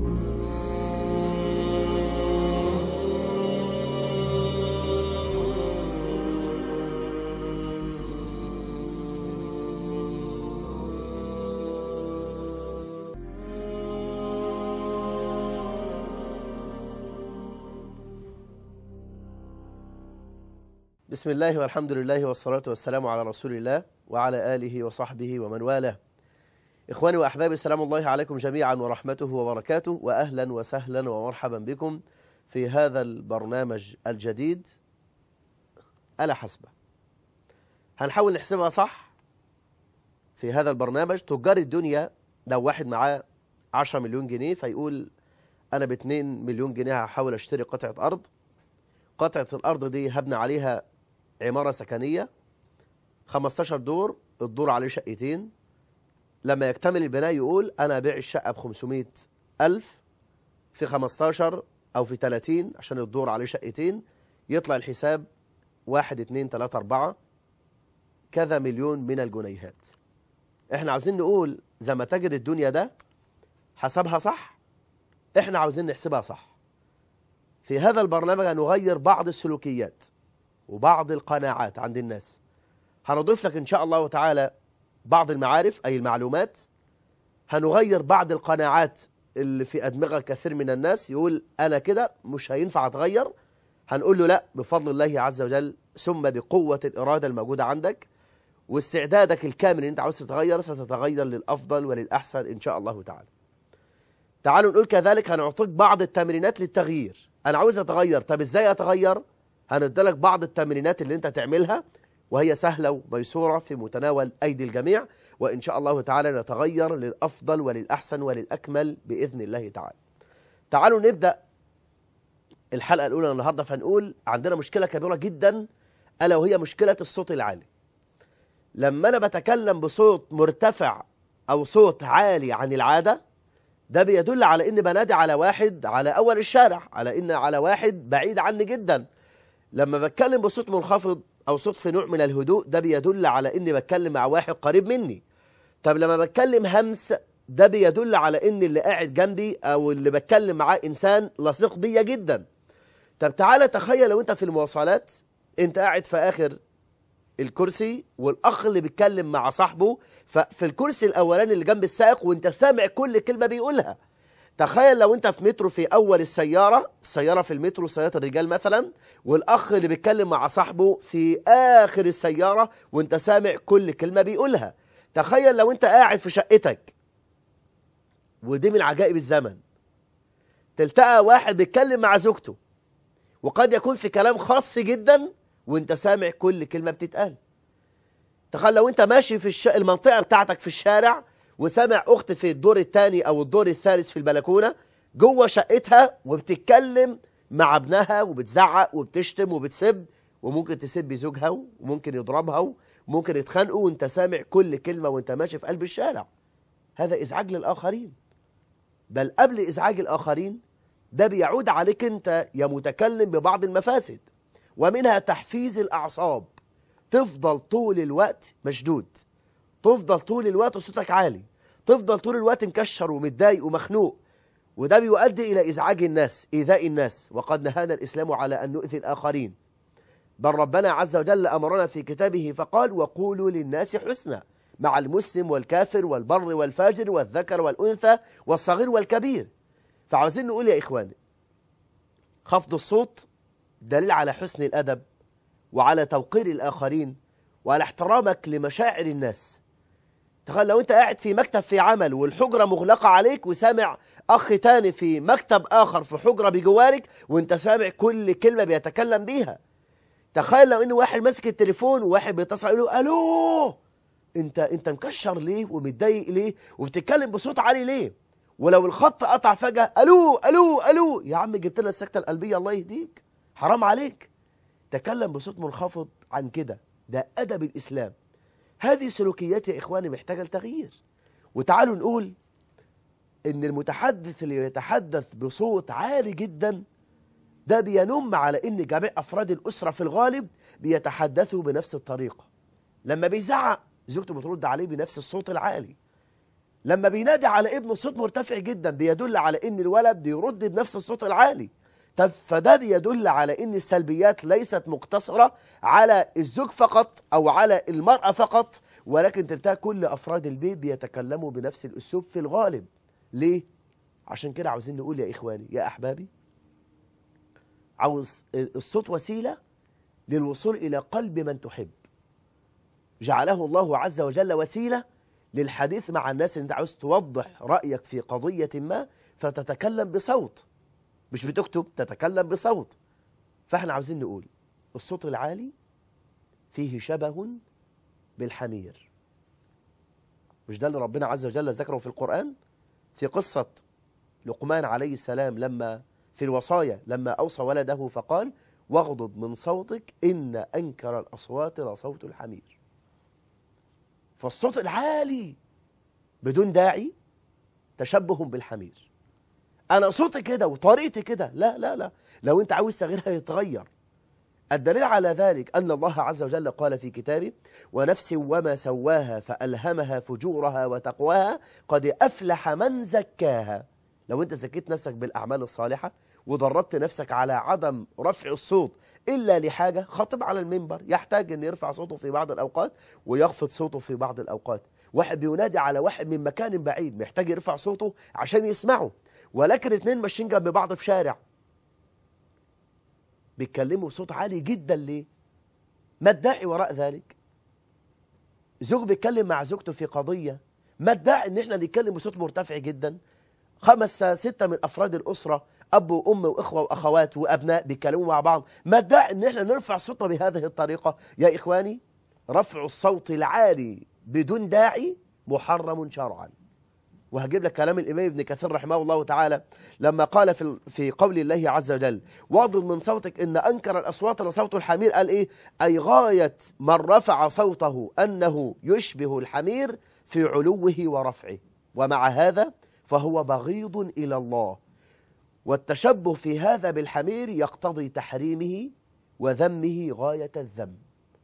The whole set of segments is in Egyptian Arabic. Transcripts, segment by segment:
بسم الله والحمد لله والصلاة والسلام على رسول الله وعلى آله وصحبه ومن والاه إخواني وأحبابي سلام الله عليكم جميعا ورحمته وبركاته وأهلا وسهلا ومرحبا بكم في هذا البرنامج الجديد ألا حسبة هنحاول نحسبها صح في هذا البرنامج تجار الدنيا لو واحد معاه 10 مليون جنيه فيقول أنا ب 2 مليون جنيه هحاول أشتري قطعة أرض قطعة الأرض دي هبني عليها عمارة سكنية 15 دور الدور عليه شقتين لما يكتمل البناء يقول أنا أبيع الشقة ب 500 ألف في 15 أو في 30 عشان الدور عليه شقتين يطلع الحساب واحد اتنين تلاتة أربعة كذا مليون من الجنيهات احنا عاوزين نقول زي ما تاجر الدنيا ده حسبها صح احنا عاوزين نحسبها صح في هذا البرنامج هنغير بعض السلوكيات وبعض القناعات عند الناس هنضيف لك إن شاء الله تعالى بعض المعارف أي المعلومات هنغير بعض القناعات اللي في أدمغة كثير من الناس يقول أنا كده مش هينفع أتغير هنقول له لا بفضل الله عز وجل ثم بقوة الإرادة الموجودة عندك واستعدادك الكامل ان انت عاوز تتغير ستتغير للأفضل وللأحسن إن شاء الله تعالى تعالوا نقول كذلك هنعطيك بعض التمرينات للتغيير أنا عاوز أتغير طب إزاي أتغير هنديلك بعض التمرينات اللي انت تعملها وهي سهلة وميسورة في متناول أيدي الجميع وإن شاء الله تعالى نتغير للأفضل وللأحسن وللأكمل بإذن الله تعالى تعالوا نبدأ الحلقة الأولى النهاردة فنقول عندنا مشكلة كبيرة جدا ألا وهي مشكلة الصوت العالي لما أنا بتكلم بصوت مرتفع أو صوت عالي عن العادة ده بيدل على إن بنادي على واحد على أول الشارع على إن على واحد بعيد عني جدا لما بتكلم بصوت منخفض او صوت في نوع من الهدوء ده بيدل على اني بتكلم مع واحد قريب مني طب لما بتكلم همس ده بيدل على ان اللي قاعد جنبي او اللي بتكلم معاه انسان لصيق بيا جدا طب تعالى تخيل لو انت في المواصلات انت قاعد في اخر الكرسي والاخ اللي بيتكلم مع صاحبه ففي الكرسي الاولاني اللي جنب السائق وانت سامع كل كلمه بيقولها تخيل لو انت في مترو في اول السياره السياره في المترو سياره الرجال مثلا والاخ اللي بيتكلم مع صاحبه في اخر السياره وانت سامع كل كلمه بيقولها تخيل لو انت قاعد في شقتك ودي من عجائب الزمن تلتقى واحد بيتكلم مع زوجته وقد يكون في كلام خاص جدا وانت سامع كل كلمه بتتقال تخيل لو انت ماشي في الش... المنطقه بتاعتك في الشارع وسمع اخت في الدور الثاني او الدور الثالث في البلكونه جوه شقتها وبتتكلم مع ابنها وبتزعق وبتشتم وبتسب وممكن تسب زوجها وممكن يضربها وممكن يتخانقوا وانت سامع كل كلمه وانت ماشي في قلب الشارع هذا ازعاج للاخرين بل قبل ازعاج الاخرين ده بيعود عليك انت يا متكلم ببعض المفاسد ومنها تحفيز الاعصاب تفضل طول الوقت مشدود تفضل طول الوقت صوتك عالي تفضل طول الوقت مكشر ومتضايق ومخنوق وده بيؤدي إلى إزعاج الناس إيذاء الناس وقد نهانا الإسلام على أن نؤذي الآخرين بل ربنا عز وجل أمرنا في كتابه فقال وقولوا للناس حسنا مع المسلم والكافر والبر والفاجر والذكر والأنثى والصغير والكبير فعاوزين نقول يا إخواني خفض الصوت دليل على حسن الأدب وعلى توقير الآخرين وعلى احترامك لمشاعر الناس تخيل لو انت قاعد في مكتب في عمل والحجرة مغلقة عليك وسامع اخ تاني في مكتب اخر في حجرة بجوارك وانت سامع كل كلمة بيتكلم بيها تخيل لو ان واحد ماسك التليفون وواحد بيتصل يقول له الو انت انت مكشر ليه ومتضايق ليه وبتتكلم بصوت عالي ليه ولو الخط قطع فجأة الو الو الو يا عم جبت لنا السكتة القلبية الله يهديك حرام عليك تكلم بصوت منخفض عن كده ده ادب الاسلام هذه سلوكيات يا إخواني محتاجة لتغيير وتعالوا نقول إن المتحدث اللي يتحدث بصوت عالي جدا ده بينم على إن جميع أفراد الأسرة في الغالب بيتحدثوا بنفس الطريقة لما بيزعق زوجته بترد عليه بنفس الصوت العالي لما بينادي على ابنه صوت مرتفع جدا بيدل على ان الولد بيرد بنفس الصوت العالي طب فده بيدل على ان السلبيات ليست مقتصرة على الزوج فقط او على المرأة فقط ولكن تلتقى كل افراد البيت بيتكلموا بنفس الاسلوب في الغالب ليه عشان كده عاوزين نقول يا اخواني يا احبابي عاوز الصوت وسيلة للوصول الى قلب من تحب جعله الله عز وجل وسيلة للحديث مع الناس اللي انت عاوز توضح رأيك في قضية ما فتتكلم بصوت مش بتكتب تتكلم بصوت فاحنا عاوزين نقول الصوت العالي فيه شبه بالحمير مش ده اللي ربنا عز وجل ذكره في القرآن في قصة لقمان عليه السلام لما في الوصايا لما أوصى ولده فقال واغضض من صوتك إن أنكر الأصوات لصوت الحمير فالصوت العالي بدون داعي تشبه بالحمير انا صوتي كده وطريقتي كده لا لا لا لو انت عاوز تغييرها يتغير الدليل على ذلك أن الله عز وجل قال في كتابه ونفس وما سواها فألهمها فجورها وتقواها قد أفلح من زكاها لو أنت زكيت نفسك بالأعمال الصالحة ودربت نفسك على عدم رفع الصوت إلا لحاجة خطب على المنبر يحتاج أن يرفع صوته في بعض الأوقات ويخفض صوته في بعض الأوقات واحد بينادي على واحد من مكان بعيد محتاج يرفع صوته عشان يسمعه ولكن اتنين ماشيين جنب بعض في شارع بيتكلموا بصوت عالي جدا ليه ما الداعي وراء ذلك زوج بيتكلم مع زوجته في قضية ما الداعي ان احنا نتكلم بصوت مرتفع جدا خمس ستة من افراد الاسرة اب وام واخوة واخوات وابناء بيتكلموا مع بعض ما الداعي ان احنا نرفع صوتنا بهذه الطريقة يا اخواني رفع الصوت العالي بدون داعي محرم شرعا وهجيب لك كلام الإمام ابن كثير رحمه الله تعالى لما قال في في قول الله عز وجل واغضض من صوتك إن أنكر الأصوات لصوت الحمير قال إيه أي غاية من رفع صوته أنه يشبه الحمير في علوه ورفعه ومع هذا فهو بغيض إلى الله والتشبه في هذا بالحمير يقتضي تحريمه وذمه غاية الذم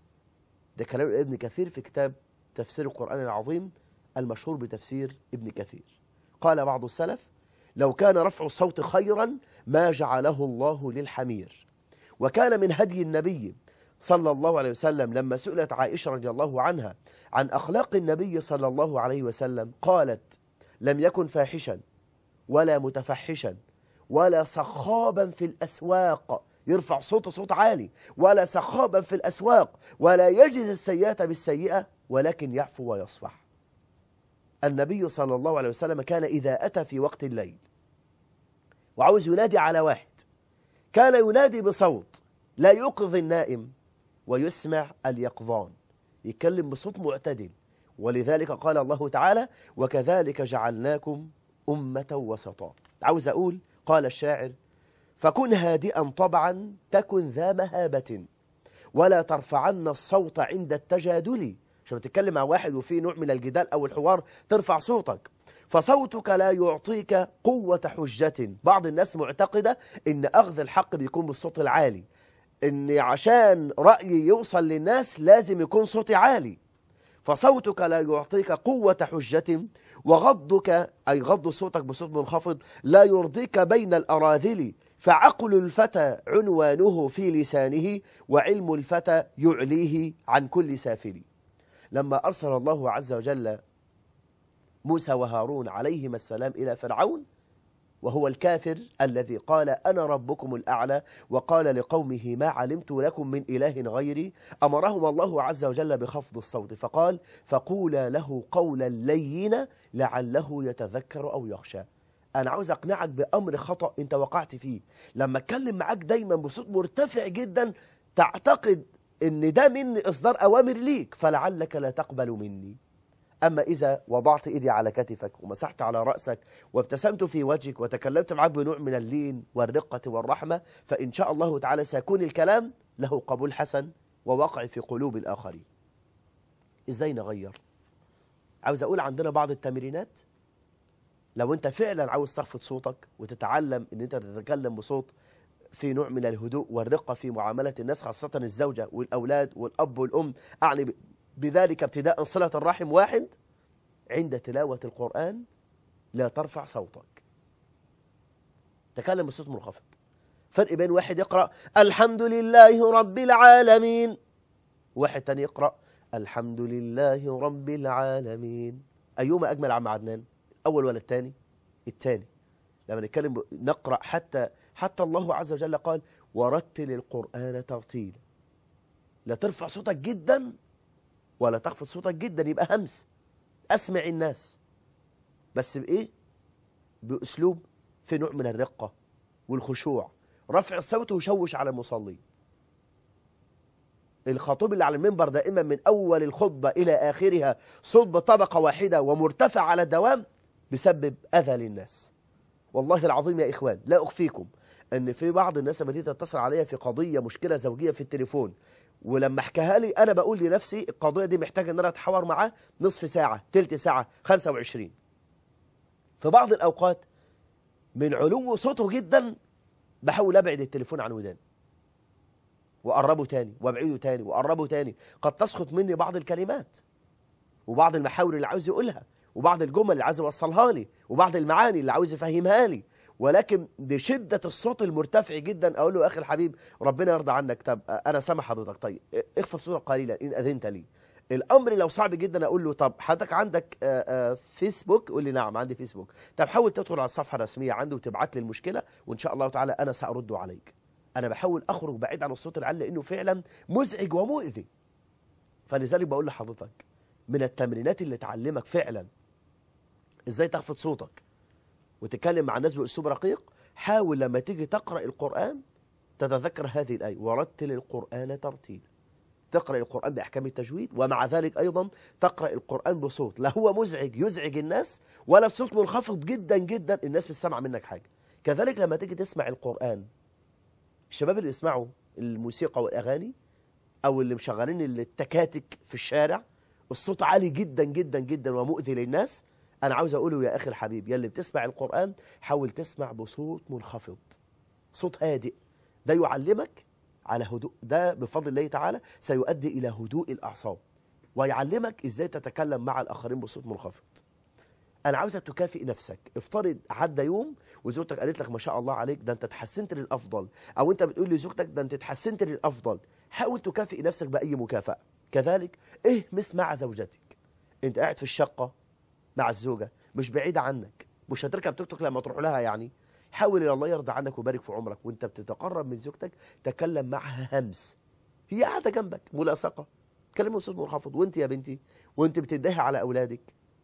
ده كلام ابن كثير في كتاب تفسير القرآن العظيم المشهور بتفسير ابن كثير قال بعض السلف لو كان رفع الصوت خيرا ما جعله الله للحمير وكان من هدي النبي صلى الله عليه وسلم لما سئلت عائشة رضي الله عنها عن أخلاق النبي صلى الله عليه وسلم قالت لم يكن فاحشا ولا متفحشا ولا صخابا في الأسواق يرفع صوت صوت عالي ولا صخابا في الأسواق ولا يجز السيئة بالسيئة ولكن يعفو ويصفح النبي صلى الله عليه وسلم كان إذا أتى في وقت الليل وعاوز ينادي على واحد كان ينادي بصوت لا يوقظ النائم ويسمع اليقظان يتكلم بصوت معتدل ولذلك قال الله تعالى وكذلك جعلناكم أمة وسطا عاوز أقول قال الشاعر فكن هادئا طبعا تكن ذا مهابة ولا ترفعن الصوت عند التجادل عشان بتتكلم مع واحد وفي نوع من الجدال أو الحوار ترفع صوتك فصوتك لا يعطيك قوة حجة بعض الناس معتقدة ان أخذ الحق بيكون بالصوت العالي ان عشان رأيي يوصل للناس لازم يكون صوتي عالي فصوتك لا يعطيك قوة حجة وغضك أي غض صوتك بصوت منخفض لا يرضيك بين الأراذل فعقل الفتى عنوانه في لسانه وعلم الفتى يعليه عن كل سافل لما أرسل الله عز وجل موسى وهارون عليهما السلام إلى فرعون وهو الكافر الذي قال أنا ربكم الأعلى وقال لقومه ما علمت لكم من إله غيري أمرهم الله عز وجل بخفض الصوت فقال فقولا له قولا لينا لعله يتذكر أو يخشى أنا عاوز أقنعك بأمر خطأ أنت وقعت فيه لما أتكلم معاك دايما بصوت مرتفع جدا تعتقد ان ده مني اصدار اوامر ليك فلعلك لا تقبل مني اما اذا وضعت ايدي على كتفك ومسحت على راسك وابتسمت في وجهك وتكلمت معك بنوع من اللين والرقه والرحمه فان شاء الله تعالى سيكون الكلام له قبول حسن ووقع في قلوب الاخرين ازاي نغير عاوز اقول عندنا بعض التمرينات لو انت فعلا عاوز تخفض صوتك وتتعلم ان انت تتكلم بصوت في نوع من الهدوء والرقة في معاملة الناس خاصة الزوجة والأولاد والأب والأم أعني بذلك ابتداء صلة الرحم واحد عند تلاوة القرآن لا ترفع صوتك تكلم بصوت منخفض فرق بين واحد يقرأ الحمد لله رب العالمين واحد تاني يقرأ الحمد لله رب العالمين أيهما أجمل عم عدنان أول ولا الثاني الثاني لما نتكلم ب- نقرأ حتى حتى الله عز وجل قال ورتل القرآن ترتيلا لا ترفع صوتك جدا ولا تخفض صوتك جدا يبقى همس أسمع الناس بس بإيه بأسلوب في نوع من الرقة والخشوع رفع الصوت وشوش على المصلين الخطيب اللي على المنبر دائما من أول الخطبة إلى آخرها صوت بطبقة واحدة ومرتفع على الدوام بسبب أذى للناس والله العظيم يا إخوان لا أخفيكم أن في بعض الناس لما تيجي تتصل عليا في قضية مشكلة زوجية في التليفون ولما احكيها لي أنا بقول لنفسي القضية دي محتاجة أن أنا أتحاور معاه نصف ساعة تلت ساعة 25 في بعض الأوقات من علو صوته جدا بحاول أبعد التليفون عن وداني وأقربه تاني وأبعده تاني وأقربه تاني قد تسقط مني بعض الكلمات وبعض المحاور اللي عاوز يقولها وبعض الجمل اللي عاوز يوصلها لي وبعض المعاني اللي عاوز يفهمها لي ولكن بشدة الصوت المرتفع جدا أقول له يا أخي الحبيب ربنا يرضى عنك طب أنا سامع حضرتك طيب اخفض صوتك قليلا إن أذنت لي الأمر لو صعب جدا أقول له طب حضرتك عندك آه، آه، فيسبوك يقول لي نعم عندي فيسبوك طب حاول تدخل على الصفحة الرسمية عنده وتبعت لي المشكلة وإن شاء الله تعالى أنا سأرد عليك أنا بحاول أخرج بعيد عن الصوت العالي لأنه فعلا مزعج ومؤذي فلذلك بقول لحضرتك من التمرينات اللي تعلمك فعلا ازاي تخفض صوتك وتتكلم مع الناس باسلوب رقيق حاول لما تيجي تقرا القران تتذكر هذه الايه ورتل القران ترتيلا تقرا القران باحكام التجويد ومع ذلك ايضا تقرا القران بصوت لا هو مزعج يزعج الناس ولا بصوت منخفض جدا جدا الناس مش سامعه منك حاجه كذلك لما تيجي تسمع القران الشباب اللي بيسمعوا الموسيقى والاغاني او اللي مشغلين التكاتك في الشارع الصوت عالي جدا جدا جدا ومؤذي للناس انا عاوز اقوله يا اخي الحبيب يا اللي بتسمع القران حاول تسمع بصوت منخفض صوت هادئ ده يعلمك على هدوء ده بفضل الله تعالى سيؤدي الى هدوء الاعصاب ويعلمك ازاي تتكلم مع الاخرين بصوت منخفض انا عاوزك تكافئ نفسك افترض عدى يوم وزوجتك قالت لك ما شاء الله عليك ده انت اتحسنت للافضل او انت بتقول لزوجتك ده انت اتحسنت للافضل حاول تكافئ نفسك باي مكافاه كذلك اهمس مع زوجتك انت قاعد في الشقه مع الزوجه مش بعيده عنك مش هتركب توك توك لما تروح لها يعني حاول ان الله يرضى عنك ويبارك في عمرك وانت بتتقرب من زوجتك تكلم معها همس هي قاعده جنبك ملاصقه كلمه بصوت منخفض وانت يا بنتي وانت بتدهي على اولادك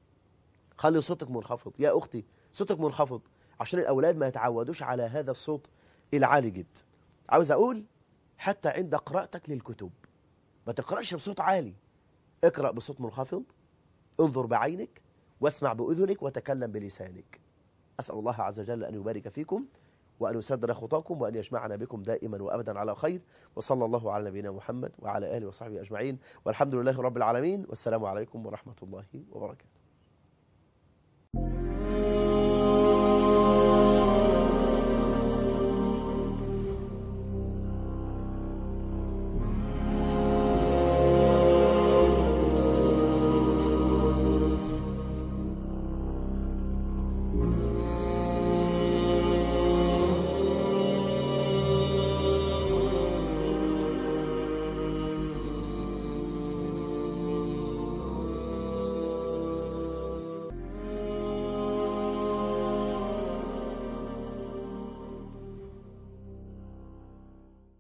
خلي صوتك منخفض يا اختي صوتك منخفض عشان الاولاد ما يتعودوش على هذا الصوت العالي جدا عاوز اقول حتى عند قراءتك للكتب ما تقراش بصوت عالي اقرا بصوت منخفض انظر بعينك واسمع باذنك وتكلم بلسانك اسال الله عز وجل ان يبارك فيكم وان يسدد خطاكم وان يجمعنا بكم دائما وابدا على خير وصلى الله على نبينا محمد وعلى اله وصحبه اجمعين والحمد لله رب العالمين والسلام عليكم ورحمه الله وبركاته